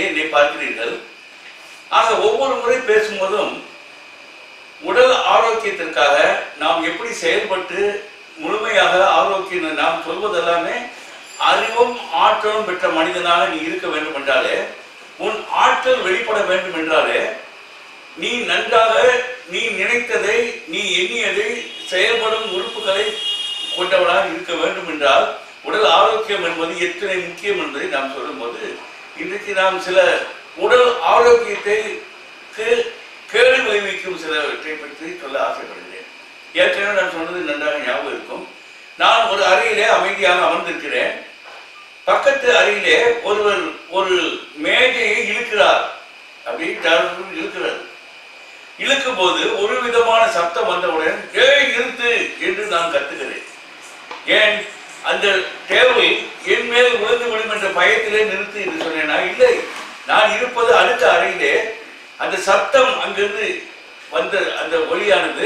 பார்வையிலே என்னை பார்க்கிறீர்கள் ஆக ஒவ்வொரு முறை பேசும்போதும் உடல் ஆரோக்கியத்திற்காக நாம் எப்படி செயல்பட்டு முழுமையாக ஆரோக்கியம் நாம் சொல்வதெல்லாமே அறிவும் ஆற்றலும் பெற்ற மனிதனாக நீ இருக்க வேண்டும் என்றாலே உன் ஆற்றல் வெளிப்பட வேண்டும் என்றாலே நீ நன்றாக நீ நினைத்ததை நீ எண்ணியதை செயல்படும் உறுப்புகளை கொண்டவனாக இருக்க வேண்டும் என்றால் உடல் ஆரோக்கியம் என்பது எத்தனை முக்கியம் என்பதை நாம் சொல்லும்போது இன்றைக்கு நாம் சில உடல் ஆரோக்கியத்தை க்கு கேடு விளைவிக்கும் சிலவற்றை பற்றி சொல்ல ஆசைப்படுகிறேன் ஏற்கனவே நான் சொன்னது நன்றாக ஞாபகம் இருக்கும் நான் ஒரு அறையிலே அமைதியாக அமர்ந்திருக்கிறேன் பக்கத்து அறையிலே ஒருவர் ஒரு மேஜையை இழுக்கிறார் அப்படி டர்ன்னு இழுக்கிறார் இழுக்கும் போது ஒரு விதமான சத்தம் வந்தவுடன் ஏய் நிறுத்து என்று நான் கத்துகிறேன் ஏன் அந்த டேபிள் என் மேல் விழுந்து விடும் என்ற பயத்திலே நிறுத்து என்று சொன்னேனா இல்லை நான் இருப்பது அடுத்த அறையிலே அந்த சத்தம் அங்கிருந்து வந்த அந்த ஒலியானது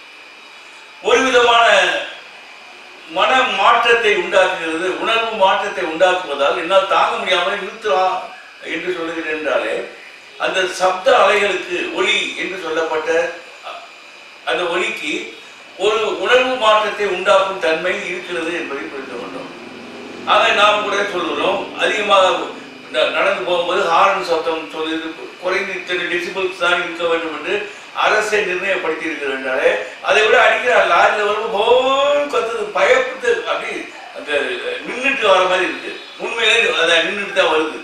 ஒரு விதமான மன மாற்றத்தை உண்டாக்குகிறது உணர்வு மாற்றத்தை உண்டாக்குவதால் என்னால் தாங்க முடியாமல் நிறுத்தலாம் என்று சொல்லுகிறேன் என்றாலே அந்த சப்த அலைகளுக்கு ஒலி என்று சொல்லப்பட்ட அ- அந்த ஒலிக்கு ஒரு உணர்வு மாற்றத்தை உண்டாக்கும் தன்மை இருக்கிறது என்பதை புரிந்து கொண்டோம் ஆக நாம் கூட சொல்கிறோம் அதிகமாக ந- நடந்து போகும்போது ஹாரன் சத்தம் சொல்லுது குறைந்து இத்தனை டெசிபிள்ஸ் தான் இருக்க வேண்டும் என்று அரசை நிர்ணயப்படுத்தி இருக்கிறது என்றாலே அதை விட அடிக்கிறார் லாரியில் வரும்போது போல் கத்துது பயப்பட்டு அப்படி அந்த நின்றுட்டு வர மாதிரி இருக்கு உண்மையிலே அதை நின்றுட்டு தான் வருது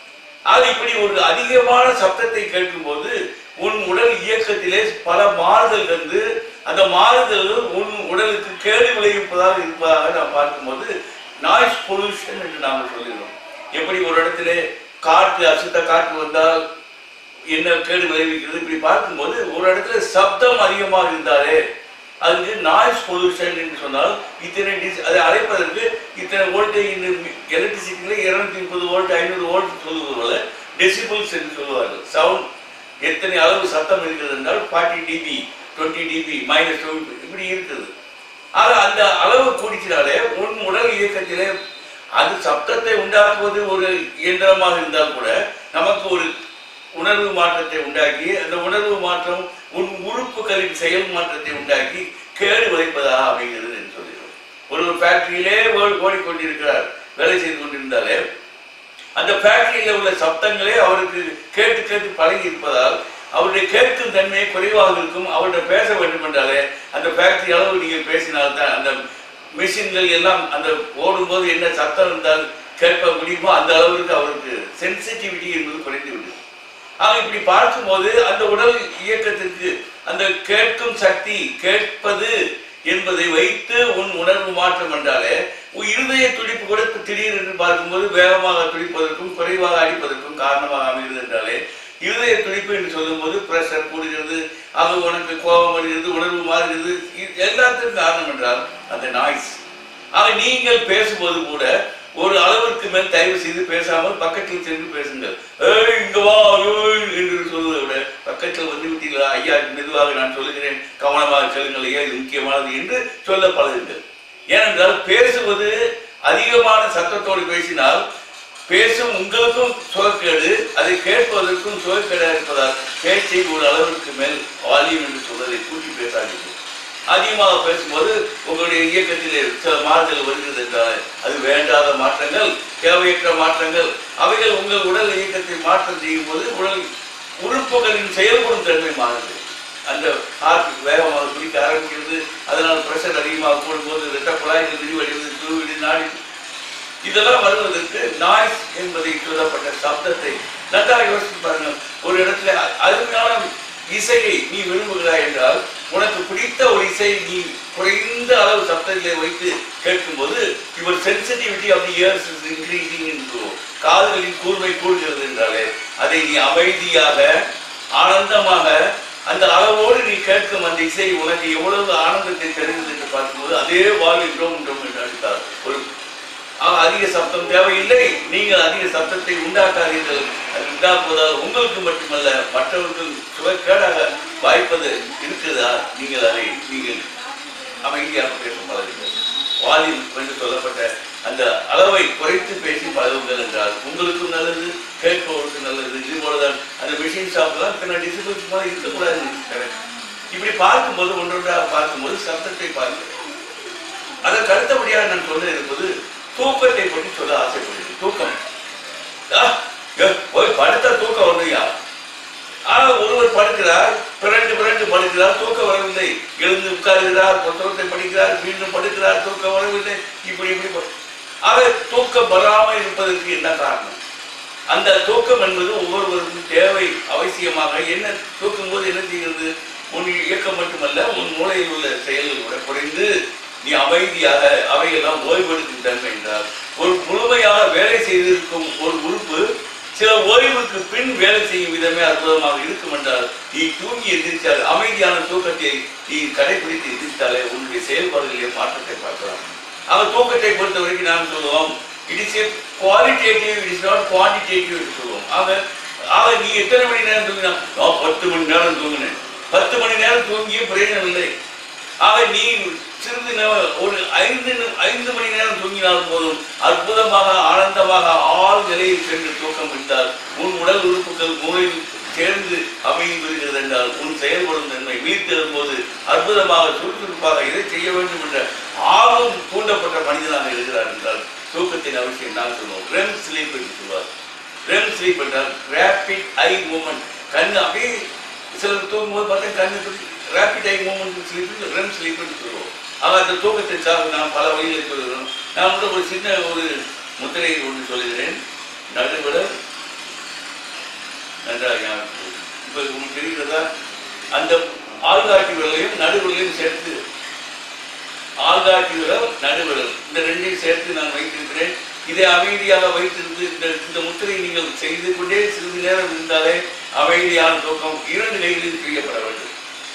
ஆக இப்படி ஒரு அதிகமான சப்தத்தை கேட்கும்போது உன் உடல் இயக்கத்திலே பல மாறுதல் வந்து அந்த மாறுதல்கள் உன் உடலுக்கு கேடு விளைவிப்பதாக இருப்பதாக நாம் பார்க்கும்போது நாய்ஸ் பொல்யூஷன் என்று நாம் சொல்லுகிறோம் எப்படி ஒரு இடத்திலே காற்று அசுத்த காற்று வந்தால் என்ன கேடு விளைவிக்கிறது இப்படி பார்க்கும்போது ஒரு இடத்துல சப்தம் அதிகமாக இருந்தாலே அதுக்கு நாய்ஸ் பொல்யூஷன் என்று சொன்னால் இத்தனை டிஸ் அதை அழைப்பதற்கு இத்தனை வோல்டேஜ் இந்த எலக்ட்ரிசிட்டியில் இருநூத்தி முப்பது வோல்ட் ஐநூறு வோல்ட் சொல்லுவது போல டெசிபிள்ஸ் என்று சொல்லுவார்கள் சவுண்ட் எத்தனை அளவு சத்தம் இருக்கிறது என்றால் forty DB twenty DB minus இப்படி இருக்குது ஆக அந்த அளவு கூடிச்சினாலே உன் உடல் இயக்கத்திலே அது சப்தத்தை உண்டாக்குவது ஒரு இயந்திரமாக இருந்தால் கூட நமக்கு ஒரு உணர்வு மாற்றத்தை உண்டாக்கி அந்த உணர்வு மாற்றம் உன் உறுப்புகளின் செயல் மாற்றத்தை உண்டாக்கி கேடு விளைப்பதாக அமைகிறது என்று சொல்கிறோம் ஒரு ஃபேக்டரியிலே ஓடிக்கொண்டிருக்கிறார் வேலை செய்து கொண்டிருந்தாலே அந்த ஃபேக்டரியில் உள்ள சப்தங்களே அவருக்கு கேட்டு கேட்டு பழகி இருப்பதால் அவருடைய கேட்கும் தன்மை குறைவாக இருக்கும் அவர்கிட்ட பேச வேண்டும் என்றாலே அந்த ஃபேக்டரி அளவு நீங்கள் பேசினால்தான் அந்த மிஷின்கள் எல்லாம் அந்த ஓடும்போது என்ன சத்தம் இருந்தால் கேட்க முடியுமோ அந்த அளவிற்கு அவருக்கு சென்சிட்டிவிட்டி என்பது குறைந்து விடும் ஆக இப்படி பார்க்கும்போது அந்த உடல் இயக்கத்திற்கு அந்த கேட்கும் சக்தி கேட்பது என்பதை வைத்து உன் உணர்வு மாற்றம் என்றாலே உன் இருதய துடிப்பு கூட திடீரென்று பார்க்கும்போது வேகமாக துடிப்பதற்கும் குறைவாக அடிப்பதற்கும் காரணமாக அமைகிறது என்றாலே இருதய துடிப்பு என்று சொல்லும்போது பிரஷர் கூடுகிறது அது உனக்கு கோபம் வருகிறது உணர்வு மாறுகிறது இது எல்லாத்துக்கும் காரணம் என்றால் அந்த நாய்ஸ் ஆக நீங்கள் பேசும்போது கூட ஒரு அளவிற்கு மேல் தயவு செய்து பேசாமல் பக்கத்தில் சென்று பேசுங்கள் ஏய் இங்க வா ஏய் என்று சொல்வதை விட பக்கத்தில் வந்து விட்டீர்களா ஐயா மெதுவாக நான் சொல்லுகிறேன் கவனமாக செல்லுங்கள் ஐயா இது முக்கியமானது என்று சொல்ல பழகுங்கள் ஏனென்றால் பேசுவது அதிகமான சத்தத்தோடு பேசினால் பேசும் உங்களுக்கும் சுகக்கேடு அதை கேட்பதற்கும் சுகக்கேடாக இருப்பதால் பேச்சை ஒரு அளவிற்கு மேல் வால்யூம் என்று சொல்வதை கூட்டி பேசாதீர்கள் அதிகமாக பேசும்போது உங்களுடைய இயக்கத்திலே சில மாறுதல் வருகிறது என்றால் அது வேண்டாத மாற்றங்கள் தேவையற்ற மாற்றங்கள் அவைகள் உங்கள் உடல் இயக்கத்தை மாற்றம் செய்யும் போது உடல் உறுப்புகளின் செயல்படும் தன்மை மாறுது அந்த ஹார்ட் வேகமாக துடிக்க ஆரம்பிக்கிறது அதனால் பிரஷர் அதிகமாக போடும்போது இரத்த குழாய்கள் விரிவடைவது துருவிடி நாடி இதெல்லாம் வருவதற்கு நாய்ஸ் என்பதை சொல்லப்பட்ட சப்தத்தை நன்றாக யோசித்து பாருங்கள் ஒரு இடத்துல அ- அருமையான இசையை நீ விரும்புகிறாய் என்றால் உனக்கு பிடித்த ஒரு இசை நீ குறைந்த அளவு சப்தத்திலே வைத்து கேட்கும்போது your sensitivity of the ears is increasing என்று காதுகளின் கூர்மை கூடுகிறது என்றாலே அதை நீ அமைதியாக ஆனந்தமாக அந்த அளவோடு நீ கேட்கும் அந்த இசை உனக்கு எவ்வளவு ஆனந்தத்தை தருகிறது என்று பார்க்கும்போது அதே வாழ் டோம் டோம் என்று அடித்தார் ஒரு ஆக அதிக சப்தம் தேவையில்லை நீங்கள் அதிக சப்தத்தை உண்டாக்காதீர்கள் அது உண்டாக்குவதால் உங்களுக்கு மட்டுமல்ல மற்றவர்கள் சுவைக்கேடாக வாய்ப்பது இருக்குதா நீங்கள் அதை நீங்கள் அமைதியாக பேசும் பழகுங்கள் வாலில் என்று சொல்லப்பட்ட அந்த அளவை குறைத்து பேசி பழகுங்கள் என்றால் உங்களுக்கும் நல்லது கேட்பவருக்கும் நல்லது மெஷின் ஷாப்லாம் இத்தனை டிசிபிள்ஸ் மாதிரி இருக்கக்கூடாது கரெக்ட் இப்படி பார்க்கும்போது ஒன்றொன்றாக பார்க்கும்போது சப்தத்தை பார்க்கிறேன் அதற்கு அடுத்தபடியாக நான் சொல்ல இருப்பது தூக்கத்தை பற்றி சொல்ல ஆசைப்படுகிறேன் தூக்கம் ஆ, ஏ, போய் படுத்தா தூக்கம் வரலையா ஆனா ஒருவர் படுக்கிறார் பிறண்டு பிறண்டு படுக்கிறார் தூக்கம் வரவில்லை எழுந்து உட்காருகிறார் புத்தகத்தை படிக்கிறார் மீண்டும் படுக்கிறார் தூக்கம் வரவில்லை இப்படி இப்படி ப- ஆக தூக்கம் வராமல் இருப்பதற்கு என்ன காரணம் அந்த தூக்கம் என்பது ஒவ்வொருவருக்கும் தேவை அவசியமாக என்ன தூக்கும் போது என்ன செய்கிறது உன் இயக்கம் மட்டுமல்ல உன் மூளையில் உள்ள செயல்கள் கூட குறைந்து நீ அமைதியாக அவையெல்லாம் ஓய்வெடுக்கும் தன்மை என்றால் ஒரு முழுமையாக வேலை செய்திருக்கும் ஒரு உறுப்பு சில ஓய்வுக்கு பின் வேலை செய்யும் விதமே அற்புதமாக இருக்கும் என்றால் நீ தூங்கி எந்திரிச்சால் அமைதியான தூக்கத்தை நீ கடைபிடித்து எந்திரித்தாலே உன்னுடைய செயல்பாடுகளிலே மாற்றத்தை பார்க்கலாம் அவர் தூக்கத்தை பொறுத்த வரைக்கும் நாம் சொல்லுவோம் it is a qualitative it is not quantitative என்று சொல்லுவோம் ஆக ஆக நீ எத்தனை மணி நேரம் தூங்கினா நான் பத்து மணி நேரம் தூங்கினேன் பத்து மணி நேரம் தூங்கியும் பிரயோஜனம் இல்லை ஆக நீ சிறிது நேரம் ஒரு ஐந்து நி- ஐந்து மணி நேரம் தூங்கினால் போதும் அற்புதமாக ஆனந்தமாக ஆள் நிலையில் சென்று தூக்கம் விட்டால் உன் உடல் உறுப்புகள் மூளையில் சேர்ந்து அமைந்து வருகிறது என்றால் உன் செயல்படும் தன்மை வீழ்த்தெழும் போது அற்புதமாக சுறுசுறுப்பாக இதை செய்ய வேண்டும் என்ற ஆர்வம் தூண்டப்பட்ட மனிதனாக இருக்கிறார் என்றால் தூக்கத்தின் அவசியம் நான் சொல்லுவோம் REM ஸ்லீப் என்று சொல்வார் REM ஸ்லீப் என்றால் ரேபிட் ஐ மூமெண்ட் கண் அப்படியே சிலர் தூங்கும்போது பார்த்தா கண்ணு rapid eye moment sleep REM sleep என்று சொல்லுவோம் ஆக அந்த தூக்கத்திற்காக நாம் பல வழிகளை சொல்கிறோம் நான் கூட ஒரு சின்ன ஒரு முத்திரை ஒன்று சொல்கிறேன் நடுவிடல் நன்றாக ஞாபகம் கொள்ளுங்கள். இப்ப உங்களுக்கு தெரிகிறதா அந்த ஆள்காட்டி விரலையும் நடுவிரலையும் சேர்த்து ஆள்காட்டி விரல் நடுவிரல் இந்த ரெண்டையும் சேர்த்து நான் வைத்திருக்கிறேன் இதை அமைதியாக வைத்திருந்து இந்த இந்த முத்திரை நீங்கள் செய்து கொண்டே சிறிது நேரம் இருந்தாலே அமைதியான தூக்கம் இரண்டு கைகளில் செய்யப்பட வேண்டும்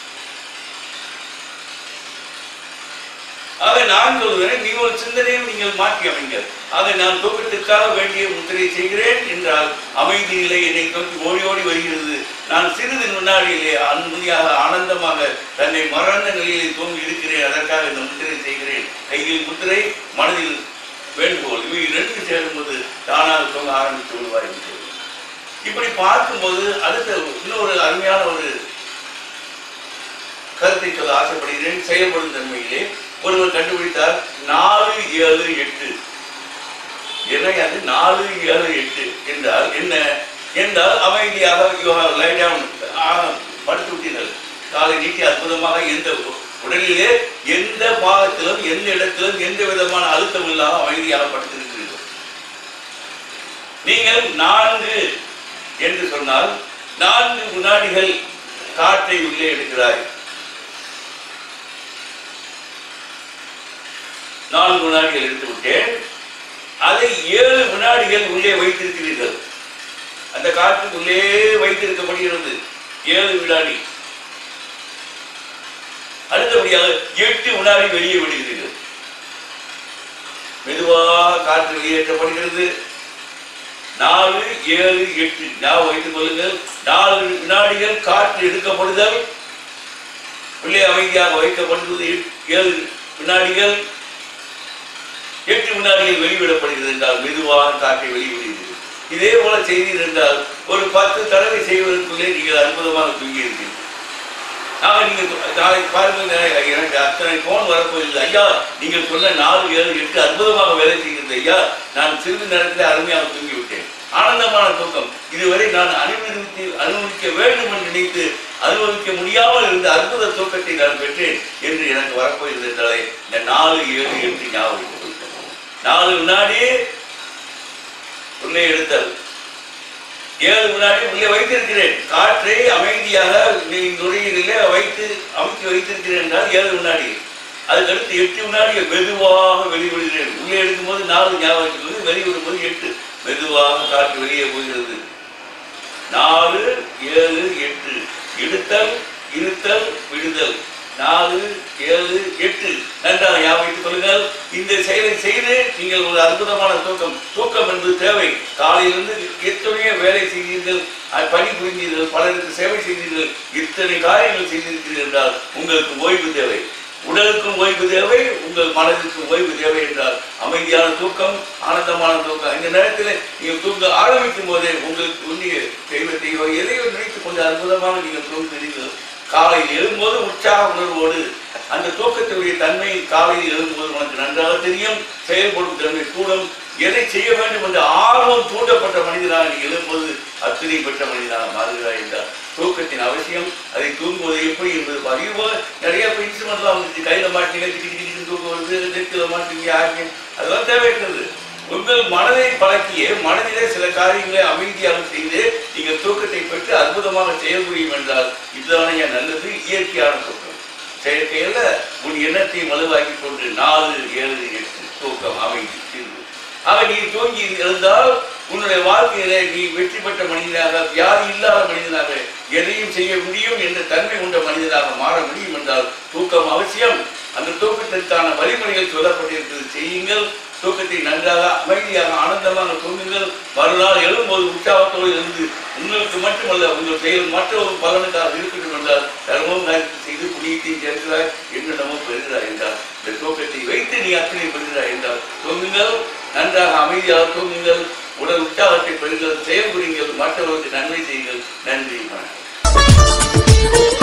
ஆக நான் சொல்கிறேன் நீங்கள் ஒரு சிந்தனையும் நீங்கள் மாற்றி அமைங்க ஆக நான் தூக்கத்திற்காக வேண்டிய முத்திரை செய்கிறேன் என்றால் அமைதி நிலை என்னை நோக்கி ஓடி ஓடி வருகிறது நான் சிறிது முன்னாடியிலே அனுமதியாக ஆனந்தமாக தன்னை மறந்த நிலையிலே தூங்கி இருக்கிறேன் அதற்காக இந்த முத்திரை செய்கிறேன் கையில் முத்திரை மனதில் வேண்டுகோள் இவை இரண்டு சேரும்போது தானாக தூங்க ஆரம்பித்து விடுவார் என்று சொல்லுவேன். இப்படி பார்க்கும்போது அடுத்த இன்னொரு அருமையான ஒரு கருத்தை சொல்ல ஆசைப்படுகிறேன் செயல்படும் தன்மையிலே ஒருவர் கண்டுபிடித்தார் நாலு ஏழு எட்டு என்ன அது நாலு ஏழு எட்டு என்றால் என்ன என்றால் அமைதியாக யூ ஹவ் லை டவுன் படுத்து விட்டீர்கள் காலை நீட்டி அற்புதமாக எந்த உடலிலே எந்த பாகத்திலும் எந்த இடத்திலும் எந்த விதமான அழுத்தம் இல்லாமல் அமைதியாக படுத்திருக்கிறீர்கள் நீங்கள் நான்கு என்று சொன்னால் நான்கு வினாடிகள் காற்றை உள்ளே எடுக்கிறாய் நான்கு வினாடிகள் எடுத்து விட்டேன் அதை ஏழு வினாடிகள் உள்ளே வைத்திருக்கிறீர்கள் அந்த காற்று உள்ளே வைத்திருக்கப்படுகிறது ஏழு வினாடி அடுத்தபடியாக எட்டு வினாடி வெளியே விடுகிறீர்கள் மெதுவாக காற்று வெளியேற்றப்படுகிறது நாலு ஏழு எட்டு ஞாபகம் வைத்துக் கொள்ளுங்கள் நாலு வினாடிகள் காற்று எடுக்கப்படுதல் உள்ளே அமைதியாக வைக்கப்படுவது ஏழு வினாடிகள் எட்டு வினாடிகள் வெளிவிடப்படுகிறது என்றால் மெதுவாக காற்றை வெளிவிடுகிறது இதே போல செய்தீர்கள் என்றால் ஒரு பத்து தடவை செய்வதற்குள்ளே நீங்கள் அற்புதமாக தூங்கியிருக்கீர்கள் ஆக நீங்கள் நாளைக்கு பாருங்கள் எனக்கு அத்தனை போன் வரப்போகுது ஐயா நீங்கள் சொன்ன நாலு ஏழு எட்டு அற்புதமாக வேலை செய்கிறது ஐயா நான் சிறிது நேரத்தில் அருமையாக தூங்கி விட்டேன் ஆனந்தமான தூக்கம் இதுவரை நான் அனுமதித்து அனுமதிக்க வேண்டும் என்று நினைத்து அனுபவிக்க முடியாமல் இருந்த அற்புத தூக்கத்தை நான் பெற்றேன் என்று எனக்கு வரப்போகிறது என்றாலே இந்த நாலு ஏழு எட்டு ஞாபகம் வைத்துக் கொள்ளுங்கள். நாலு வினாடி உள்ளே எடுத்தல் ஏழு வினாடி உள்ளே வைத்திருக்கிறேன் காற்றை அமைதியாக நீ நுரையீரலே வைத்து அமைத்து வைத்திருக்கிறேன் என்றால் ஏழு வினாடி அதுக்கடுத்து எட்டு வினாடி மெதுவாக வெளிவிடுகிறேன் உள்ளே எடுக்கும்போது நாலு ஞாபகம் வச்சுக்கொண்டு வெளிவிடும்போது எட்டு மெதுவாக காற்று வெளியே போகிறது நாலு ஏழு எட்டு எடுத்தல் இருத்தல் விடுதல் நாலு ஏழு எட்டு நன்றாக ஞாபகம் வைத்துக் கொள்ளுங்கள் இந்த செயலை செய்து நீங்கள் ஒரு அற்புதமான தூக்கம் தூக்கம் என்பது தேவை காலையிலிருந்து எத்தனையோ வேலை செய்தீர்கள் அஹ், பணி புரிந்தீர்கள் பலருக்கு சேவை செய்தீர்கள் இத்தனை காரியங்கள் செய்திருக்கிறீர்கள் என்றால் உங்களுக்கு ஓய்வு தேவை உடலுக்கும் ஓய்வு தேவை உங்கள் மனதிற்கும் ஓய்வு தேவை என்றால் அமைதியான தூக்கம் ஆனந்தமான தூக்கம் இந்த நேரத்தில் நீங்கள் தூங்க ஆரம்பிக்கும் போதே உங்களுக்கு உன்னிய தெய்வத்தையோ எதையோ நினைத்து அற்புதமாக நீங்கள் தூங்குகிறீர்கள் காலையில் எழும்போது உற்சாக உணர்வோடு அந்த தூக்கத்தினுடைய தன்மை காலையில் எழும்போது உனக்கு நன்றாக தெரியும் செயல்படும் தன்மை கூடும் எதை செய்ய வேண்டும் என்ற ஆர்வம் தூண்டப்பட்ட மனிதனாக நீ எழும்போது அத்தனை பெற்ற மனிதனாக மாறுகிறாய் என்றார் தூக்கத்தின் அவசியம் அதை தூங்குவது எப்படி என்பது அறிவோ நிறைய இப்போ இன்ஸ்ட்ருமெண்ட்லாம் வந்துச்சு கையில் மாட்டீங்க கிட்டி கிட்டி கிட்டி தூக்கம் வருது நெற்றில் மாட்டீங்க யாருங்க அதெல்லாம் தேவையில்லை உங்கள் மனதை பழக்கிய மனதிலே சில காரியங்களை அமைதியாக செய்து நீங்கள் தூக்கத்தை பெற்று அற்புதமாக செய்ய முடியும் என்றால் இதுதானே என் நல்லது இயற்கையான தூக்கம் செயற்கையில் உன் எண்ணத்தை வலுவாக்கி கொண்டு நாலு ஏழு எட்டு தூக்கம் அமைதி தீர்வு ஆக நீ தூங்கி எழுந்தால் உன்னுடைய வாழ்க்கையில நீ வெற்றி பெற்ற மனிதனாக வியாதி இல்லாத மனிதனாக எதையும் செய்ய முடியும் என்ற தன்மை கொண்ட மனிதனாக மாற முடியும் என்றால் தூக்கம் அவசியம் அந்த தூக்கத்திற்கான வழிமுறைகள் சொல்லப்பட்டிருக்கிறது செய்யுங்கள் தூக்கத்தை நன்றாக அமைதியாக ஆனந்தமாக தூங்குங்கள் மறுநாள் எழும்போது உற்சாகத்தோடு இருந்து உங்களுக்கு மட்டுமல்ல உங்கள் செயல் மற்ற ஒரு பலனுக்காக இருக்கட்டும் என்றால் தர்மம் நன்கு செய்து புண்ணியத்தையும் சேர்க்கிறாய் என்று நம்ம பெறுகிறாய் என்றால் இந்த தூக்கத்தை வைத்து நீ அத்தனை பெறுகிறாய் என்றால் தூங்குங்கள் நன்றாக அமைதியாக தூங்குங்கள் உடல் உற்சாகத்தை பெறுங்கள் செயல்புரிங்கள் மற்றவர்களுக்கு நன்மை செய்யுங்கள் நன்றி வணக்கம்